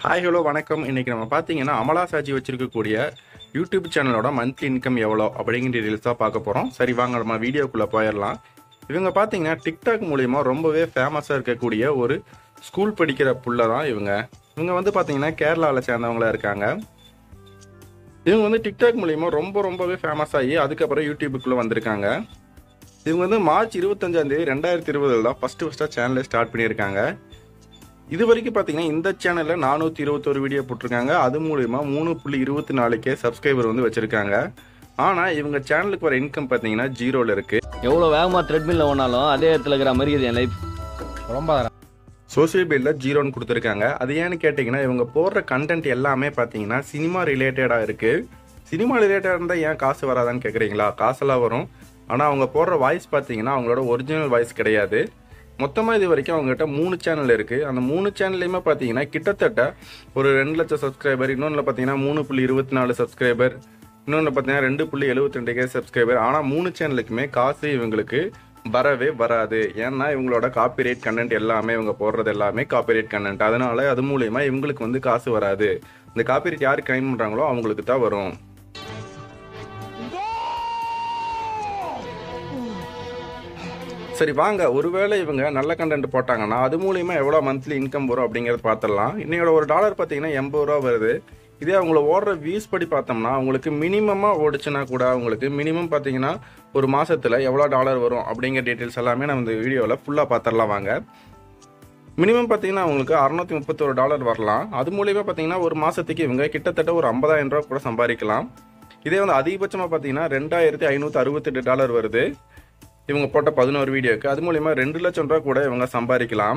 hi hello வணக்கம் இன்னைக்கு நம்ம பார்த்தீங்கன்னா அமலா சாஜி வச்சிருக்கக்கூடிய யூடியூப் சேனலோட மந்த்லி இன்கம் எவ்வளோ அப்படிங்கிற டீடைல்ஸ் தான் பார்க்க போகிறோம் சரி வாங்க நம்ம வீடியோக்குள்ளே போயிடலாம் இவங்க பார்த்தீங்கன்னா டிக்டாக் மூலிமா ரொம்பவே ஃபேமஸாக இருக்கக்கூடிய ஒரு ஸ்கூல் படிக்கிற புள்ள தான் இவங்க இவங்க வந்து பார்த்தீங்கன்னா கேரளாவில் சேர்ந்தவங்களா இருக்காங்க இவங்க வந்து டிக்டாக் மூலிமா ரொம்ப ரொம்பவே ஃபேமஸ் ஆகி அதுக்கப்புறம் யூடியூபுக்குள்ளே வந்திருக்காங்க இவங்க வந்து மார்ச் இருபத்தஞ்சாம் தேதி ரெண்டாயிரத்தி இருபதுல தான் ஃபஸ்ட்டு ஃபஸ்ட்டாக சேனலை ஸ்டார்ட் பண்ணியிருக்காங்க இது வரைக்கும் பார்த்தீங்கன்னா இந்த சேனலில் நானூற்றி இருபத்தொரு வீடியோ போட்டிருக்காங்க அது மூலிமா மூணு புள்ளி இருபத்தி நாலுக்கே சப்ஸ்கிரைபர் வந்து வச்சுருக்காங்க ஆனால் இவங்க சேனலுக்கு வர இன்கம் பார்த்தீங்கன்னா ஜீரோவில் இருக்குது எவ்வளோ வேகமாக த்ரெட்மில்ல ஓனாலும் அதே இடத்துல இருக்கிற மாதிரி இருக்குது என் லைஃப் ரொம்ப சோசியல் பில்லில் ஜீரோன்னு கொடுத்துருக்காங்க அது ஏன்னு கேட்டிங்கன்னா இவங்க போடுற கண்டென்ட் எல்லாமே பார்த்தீங்கன்னா சினிமா ரிலேட்டடாக இருக்குது சினிமா ரிலேட்டடாக இருந்தால் ஏன் காசு வராதான்னு கேட்குறீங்களா காசெல்லாம் வரும் ஆனால் அவங்க போடுற வாய்ஸ் பார்த்தீங்கன்னா அவங்களோட ஒரிஜினல் வாய்ஸ் கிடையாது மொத்தமாக இது வரைக்கும் அவங்ககிட்ட மூணு சேனல் இருக்குது அந்த மூணு சேனல்லையுமே பார்த்தீங்கன்னா கிட்டத்தட்ட ஒரு ரெண்டு லட்சம் சப்ஸ்கிரைபர் இன்னொன்று பார்த்தீங்கன்னா மூணு புள்ளி இருபத்தி நாலு சப்ஸ்கிரைபர் இன்னொன்று பார்த்தீங்கன்னா ரெண்டு புள்ளி எழுபத்தி ரெண்டு கே சப்ஸ்கிரைபர் ஆனால் மூணு சேனலுக்குமே காசு இவங்களுக்கு வரவே வராது ஏன்னா இவங்களோட காப்பிரைட் கண்டென்ட் எல்லாமே இவங்க போடுறது எல்லாமே காப்பிரைட் கண்டென்ட் அதனால அது மூலயமா இவங்களுக்கு வந்து காசு வராது இந்த காப்பிரைட் யார் கிளைம் பண்ணுறாங்களோ அவங்களுக்கு தான் வரும் சரி வாங்க ஒருவேளை இவங்க நல்ல கண்டென்ட் போட்டாங்கன்னா அது மூலியமா எவ்வளோ மந்த்லி இன்கம் வரும் அப்படிங்கறத பார்த்துடலாம் இன்னையோட ஒரு டாலர் பார்த்தீங்கன்னா எண்பது ரூபா வருது இதே அவங்கள ஓடுற வியூஸ் படி பார்த்தோம்னா அவங்களுக்கு மினிமமாக ஓடிச்சுன்னா கூட அவங்களுக்கு மினிமம் பார்த்தீங்கன்னா ஒரு மாசத்துல எவ்வளோ டாலர் வரும் அப்படிங்கிற டீட்டெயில்ஸ் எல்லாமே நம்ம இந்த வீடியோவில் ஃபுல்லாக பார்த்துடலாம் வாங்க மினிமம் பார்த்தீங்கன்னா அவங்களுக்கு அறுநூத்தி முப்பத்தொரு டாலர் வரலாம் அது மூலியமா பார்த்தீங்கன்னா ஒரு மாசத்துக்கு இவங்க கிட்டத்தட்ட ஒரு ஐம்பதாயிரம் ரூபா கூட சம்பாதிக்கலாம் இதே வந்து அதிகபட்சமாக பார்த்தீங்கன்னா ரெண்டாயிரத்தி ஐநூற்றி அறுபத்தெட்டு டாலர் வருது இவங்க போட்ட பதினோரு வீடியோக்கு அது மூலியமா ரெண்டு லட்சம் ரூபா கூட இவங்க சம்பாதிக்கலாம்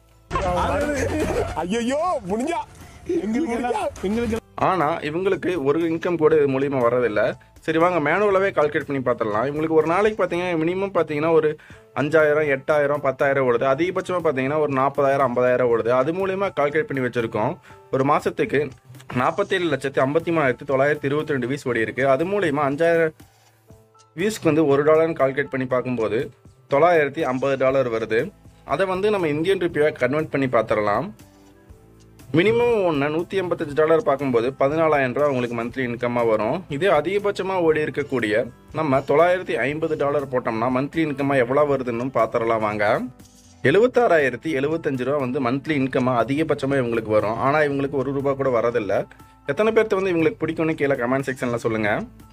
ஐயோ முடிஞ்சா எங்களுக்கு எங்களுக்கு ஆனா இவங்களுக்கு ஒரு இன்கம் கூட இது மூலியமா வர்றதில்ல சரி வாங்க மேனுவலாவே கால்குலேட் பண்ணி பார்த்துடலாம் இவங்களுக்கு ஒரு நாளைக்கு பார்த்தீங்கன்னா மினிமம் பார்த்தீங்கன்னா ஒரு அஞ்சாயிரம் எட்டாயிரம் பத்தாயிரம் ஓடுது அதிகபட்சமாக பார்த்தீங்கன்னா ஒரு நாற்பதாயிரம் ஐம்பதாயிரம் ஓடுது அது மூலியமா கால்குலேட் பண்ணி வச்சிருக்கோம் ஒரு மாசத்துக்கு நாற்பத்தேழு லட்சத்தி ஐம்பத்தி மூணாயிரத்தி தொள்ளாயிரத்தி இருபத்தி ரெண்டு வீஸ் ஓடி இருக்கு அது மூலியமா அஞ்சாயிரம் வியூஸ்க்கு வந்து ஒரு டாலர்னு கால்குலேட் பண்ணி பார்க்கும்போது தொள்ளாயிரத்தி ஐம்பது டாலர் வருது அதை வந்து நம்ம இந்தியன் ருப்பியாக கன்வெர்ட் பண்ணி பார்த்துடலாம் மினிமம் ஒன்று நூற்றி எண்பத்தஞ்சு டாலர் பார்க்கும்போது பதினாலாயிரம் ரூபா உங்களுக்கு மந்த்லி இன்கமாக வரும் இதே அதிகபட்சமாக ஓடி இருக்கக்கூடிய நம்ம தொள்ளாயிரத்தி ஐம்பது டாலர் போட்டோம்னா மந்த்லி இன்கமாக எவ்வளோ வருதுன்னு பார்த்துடலாம் வாங்க எழுபத்தாறாயிரத்தி எழுபத்தஞ்சு ரூபா வந்து மந்த்லி இன்கமாக அதிகபட்சமாக இவங்களுக்கு வரும் ஆனால் இவங்களுக்கு ஒரு ரூபா கூட வரதில்லை எத்தனை பேர்த்த வந்து இவங்களுக்கு பிடிக்கும்னு கீழே கமெண்ட் செக்ஷனில் சொல்லுங்கள்